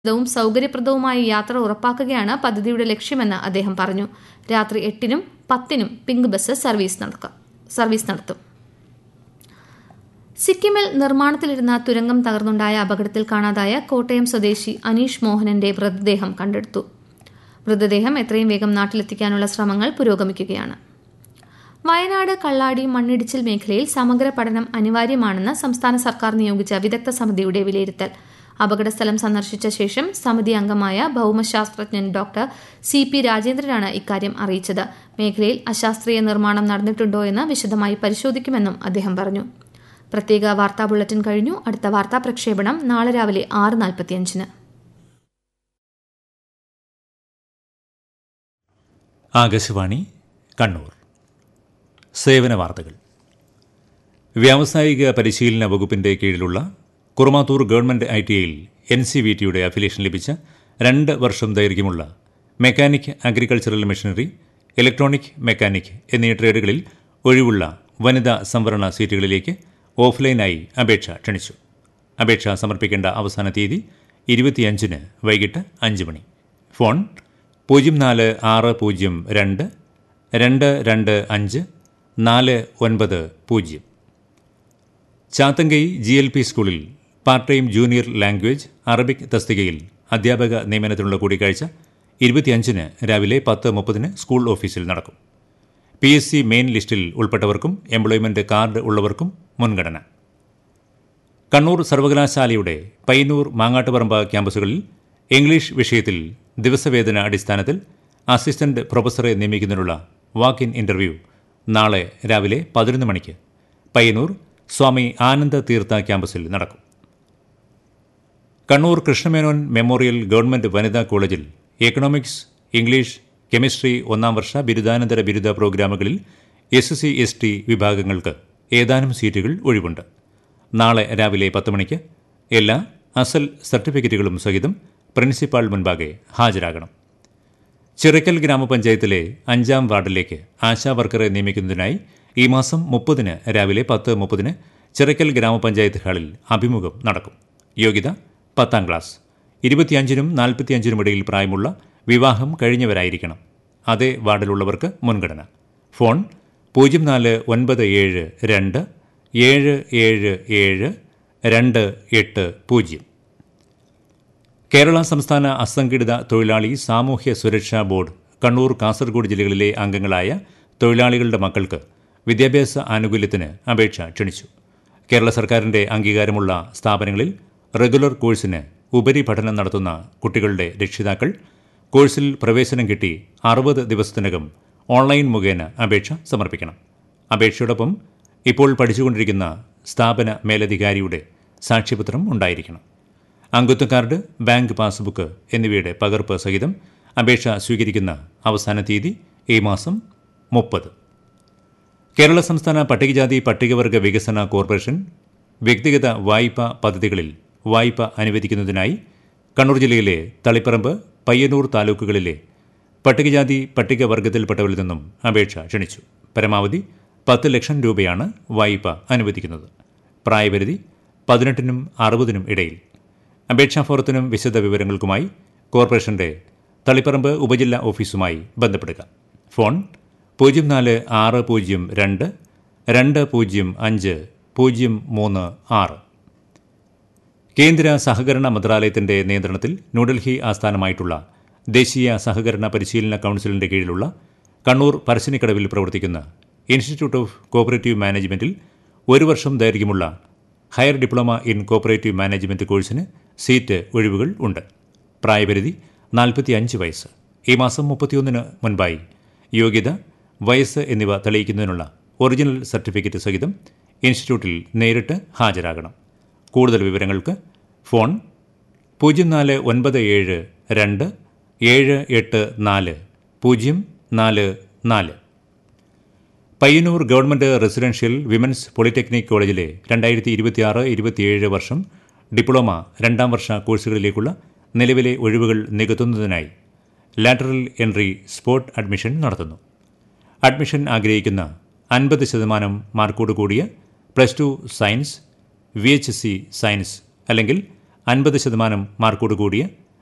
സുരക്ഷിതവും സൌകര്യപ്രദവുമായ യാത്ര ഉറപ്പാക്കുകയാണ് പദ്ധതിയുടെ ലക്ഷ്യമെന്ന് അദ്ദേഹം പറഞ്ഞു രാത്രി എട്ടിനും പത്തിനും പിങ്ക് ബസ് സർവീസ് നടത്തും സിക്കിമിൽ നിർമ്മാണത്തിലിരുന്ന തുരങ്കം തകർന്നുണ്ടായ അപകടത്തിൽ കാണാതായ കോട്ടയം സ്വദേശി അനീഷ് മോഹനന്റെ മൃതദേഹം കണ്ടെടുത്തു മൃതദേഹം എത്രയും വേഗം നാട്ടിലെത്തിക്കാനുള്ള ശ്രമങ്ങൾ പുരോഗമിക്കുകയാണ് വയനാട് കള്ളാടി മണ്ണിടിച്ചിൽ മേഖലയിൽ സമഗ്ര പഠനം അനിവാര്യമാണെന്ന് സംസ്ഥാന സർക്കാർ നിയോഗിച്ച വിദഗ്ധ സമിതിയുടെ വിലയിരുത്തൽ അപകടസ്ഥലം സന്ദർശിച്ച ശേഷം സമിതി അംഗമായ ഭൌമശാസ്ത്രജ്ഞൻ ഡോക്ടർ സി പി രാജേന്ദ്രനാണ് ഇക്കാര്യം അറിയിച്ചത് മേഖലയിൽ അശാസ്ത്രീയ നിർമ്മാണം നടന്നിട്ടുണ്ടോ എന്ന് വിശദമായി പരിശോധിക്കുമെന്നും അദ്ദേഹം പറഞ്ഞു പ്രത്യേക വാർത്താ ബുള്ളറ്റിൻ കഴിഞ്ഞു അടുത്ത വാർത്താ പ്രക്ഷേപണം നാളെ രാവിലെ ആറ് നാൽപ്പത്തിയഞ്ചിന് ആകാശവാണി കണ്ണൂർ സേവന വാർത്തകൾ വ്യാവസായിക പരിശീലന വകുപ്പിന്റെ കീഴിലുള്ള കുറുമാത്തൂർ ഗവൺമെന്റ് ഐ ടി ഐയിൽ എൻ സി വി ടിയുടെ അഫിലിയേഷൻ ലഭിച്ച രണ്ട് വർഷം ദൈർഘ്യമുള്ള mechanic agricultural machinery electronic mechanic എന്നീ ട്രേഡുകളിൽ ഒഴിവുള്ള വനിതാ സംവരണ സീറ്റുകളിലേക്ക് ഓഫ്ലൈനായി അപേക്ഷ ക്ഷണിച്ചു അപേക്ഷ സമർപ്പിക്കേണ്ട അവസാന തീയതി ഇരുപത്തിയഞ്ചിന് വൈകിട്ട് അഞ്ച് മണി ഫോൺ പൂജ്യം നാല് ആറ് പൂജ്യം രണ്ട് രണ്ട് രണ്ട് അഞ്ച് നാല് ഒൻപത് പൂജ്യം ചാത്തങ്കൈ ജി എൽ പി സ്കൂളിൽ part time junior language Arabic തസ്തികയിൽ അധ്യാപക നിയമനത്തിനുള്ള കൂടിക്കാഴ്ച ഇരുപത്തിയഞ്ചിന് രാവിലെ പത്ത് മുപ്പതിന് സ്കൂൾ ഓഫീസിൽ നടക്കും പി എസ് സി മെയിൻ ലിസ്റ്റിൽ ഉൾപ്പെട്ടവർക്കും എംപ്ലോയ്മെന്റ് കാർഡ് ഉള്ളവർക്കും മുൻഗണന കണ്ണൂർ സർവകലാശാലയുടെ പയ്യന്നൂർ മാങ്ങാട്ടുപറമ്പ ക്യാമ്പസുകളിൽ ഇംഗ്ലീഷ് വിഷയത്തിൽ ദിവസവേതന അടിസ്ഥാനത്തിൽ അസിസ്റ്റന്റ് പ്രൊഫസറെ നിയമിക്കുന്നതിനുള്ള വാക്ക് ഇൻ ഇന്റർവ്യൂ നാളെ രാവിലെ പതിനൊന്ന് മണിക്ക് പയ്യന്നൂർ സ്വാമി ആനന്ദ തീർത്ഥ ക്യാമ്പസിൽ നടക്കും കണ്ണൂർ കൃഷ്ണമേനോൻ മെമ്മോറിയൽ ഗവൺമെന്റ് വനിതാ കോളേജിൽ എക്കണോമിക്സ് ഇംഗ്ലീഷ് കെമിസ്ട്രി ഒന്നാം വർഷ ബിരുദാനന്തര ബിരുദ പ്രോഗ്രാമുകളിൽ എസ് സി എസ് ടി വിഭാഗങ്ങൾക്ക് ഏതാനും സീറ്റുകൾ ഒഴിവുണ്ട് നാളെ രാവിലെ പത്ത് മണിക്ക് എല്ലാ അസൽ സർട്ടിഫിക്കറ്റുകളും സഹിതം പ്രിൻസിപ്പാൾ മുൻപാകെ ഹാജരാകണം ചിറക്കൽ ഗ്രാമപഞ്ചായത്തിലെ അഞ്ചാം വാർഡിലേക്ക് ആശാ വർക്കറെ നിയമിക്കുന്നതിനായി ഈ മാസം മുപ്പതിന് രാവിലെ പത്ത് മുപ്പതിന് ചിറക്കൽ ഗ്രാമപഞ്ചായത്ത് ഹാളിൽ അഭിമുഖം നടക്കും യോഗ്യത പത്താം ക്ലാസ് ഇരുപത്തിയഞ്ചിനും നാൽപ്പത്തിയഞ്ചിനും ഇടയിൽ പ്രായമുള്ള വിവാഹം കഴിഞ്ഞവരായിരിക്കണം അതേ വാർഡിലുള്ളവർക്ക് മുൻഗണന ഫോൺ പൂജ്യം നാല് ഒൻപത് ഏഴ് രണ്ട് ഏഴ് ഏഴ് ഏഴ് രണ്ട് എട്ട് പൂജ്യം കേരള സംസ്ഥാന അസംഘടിത തൊഴിലാളി സാമൂഹ്യ സുരക്ഷാ ബോർഡ് കണ്ണൂർ കാസർഗോഡ് ജില്ലകളിലെ അംഗങ്ങളായ തൊഴിലാളികളുടെ മക്കൾക്ക് വിദ്യാഭ്യാസ ആനുകൂല്യത്തിന് അപേക്ഷ ക്ഷണിച്ചു കേരള സർക്കാരിന്റെ അംഗീകാരമുള്ള സ്ഥാപനങ്ങളിൽ റെഗുലർ കോഴ്സിന് ഉപരിപഠനം നടത്തുന്ന കുട്ടികളുടെ രക്ഷിതാക്കൾ കോഴ്സിൽ പ്രവേശനം കിട്ടി അറുപത് ദിവസത്തിനകം ഓൺലൈൻ മുഖേന അപേക്ഷ സമർപ്പിക്കണം അപേക്ഷയോടൊപ്പം ഇപ്പോൾ പഠിച്ചുകൊണ്ടിരിക്കുന്ന സ്ഥാപന മേലധികാരിയുടെ സാക്ഷ്യപത്രം ഉണ്ടായിരിക്കണം അംഗത്വ കാർഡ് ബാങ്ക് പാസ്ബുക്ക് എന്നിവയുടെ പകർപ്പ് സഹിതം അപേക്ഷ സ്വീകരിക്കുന്ന അവസാന തീയതി ഈ മാസം മുപ്പത് കേരള സംസ്ഥാന പട്ടികജാതി പട്ടികവർഗ വികസന കോർപ്പറേഷൻ വ്യക്തിഗത വായ്പ പദ്ധതികളിൽ വായ്പ അനുവദിക്കുന്നതിനായി കണ്ണൂർ ജില്ലയിലെ തളിപ്പറമ്പ് പയ്യന്നൂർ താലൂക്കുകളിലെ പട്ടികജാതി പട്ടികവർഗത്തിൽപ്പെട്ടവരിൽ നിന്നും അപേക്ഷ ക്ഷണിച്ചു പരമാവധി പത്ത് ലക്ഷം രൂപയാണ് വായ്പ അനുവദിക്കുന്നത് പ്രായപരിധി പതിനെട്ടിനും അറുപതിനും ഇടയിൽ അപേക്ഷാ ഫോറത്തിനും വിശദ വിവരങ്ങൾക്കുമായി കോർപ്പറേഷന്റെ തളിപ്പറമ്പ് ഉപജില്ലാ ഓഫീസുമായി ബന്ധപ്പെടുക ഫോൺ പൂജ്യം നാല് ആറ് പൂജ്യം രണ്ട് രണ്ട് പൂജ്യം അഞ്ച് പൂജ്യം മൂന്ന് ആറ് കേന്ദ്ര സഹകരണ മന്ത്രാലയത്തിന്റെ നിയന്ത്രണത്തിൽ ന്യൂഡൽഹി ആസ്ഥാനമായിട്ടുള്ള ദേശീയ സഹകരണ പരിശീലന കൗൺസിലിന്റെ കീഴിലുള്ള കണ്ണൂർ പരശ്ശിനിക്കടവിൽ പ്രവർത്തിക്കുന്ന ഇൻസ്റ്റിറ്റ്യൂട്ട് ഓഫ് കോപ്പറേറ്റീവ് മാനേജ്മെന്റിൽ ഒരു വർഷം ദൈർഘ്യമുള്ള higher diploma in cooperative management കോഴ്സിന് സീറ്റ് ഒഴിവുകൾ ഉണ്ട് പ്രായപരിധി നാൽപ്പത്തിയഞ്ച് വയസ്സ് ഈ മാസം മുപ്പത്തിയൊന്നിന് മുൻപായി യോഗ്യത വയസ്സ് എന്നിവ തെളിയിക്കുന്നതിനുള്ള ഒറിജിനൽ സർട്ടിഫിക്കറ്റ് സഹിതം ഇൻസ്റ്റിറ്റ്യൂട്ടിൽ നേരിട്ട് ഹാജരാകണം കൂടുതൽ വിവരങ്ങൾക്ക് ഫോൺ പൂജ്യം നാല് ഒൻപത് ഏഴ് രണ്ട് ഏഴ് എട്ട് നാല് പൂജ്യം നാല് നാല് Payyanur government residential women's polytechnic കോളേജിലെ രണ്ടായിരത്തി ഇരുപത്തിയാറ് ഇരുപത്തിയേഴ് വർഷം ഡിപ്ലോമ രണ്ടാം വർഷ കോഴ്സുകളിലേക്കുള്ള നിലവിലെ ഒഴിവുകൾ നികത്തുന്നതിനായി ലാറ്ററൽ എൻട്രി സ്പോട്ട് അഡ്മിഷൻ നടത്തുന്നു അഡ്മിഷൻ ആഗ്രഹിക്കുന്ന അൻപത് ശതമാനം മാർക്കോട് കൂടിയ plus two science V H C science അല്ലെങ്കിൽ അൻപത് ശതമാനം മാർക്കോട് കൂടിയ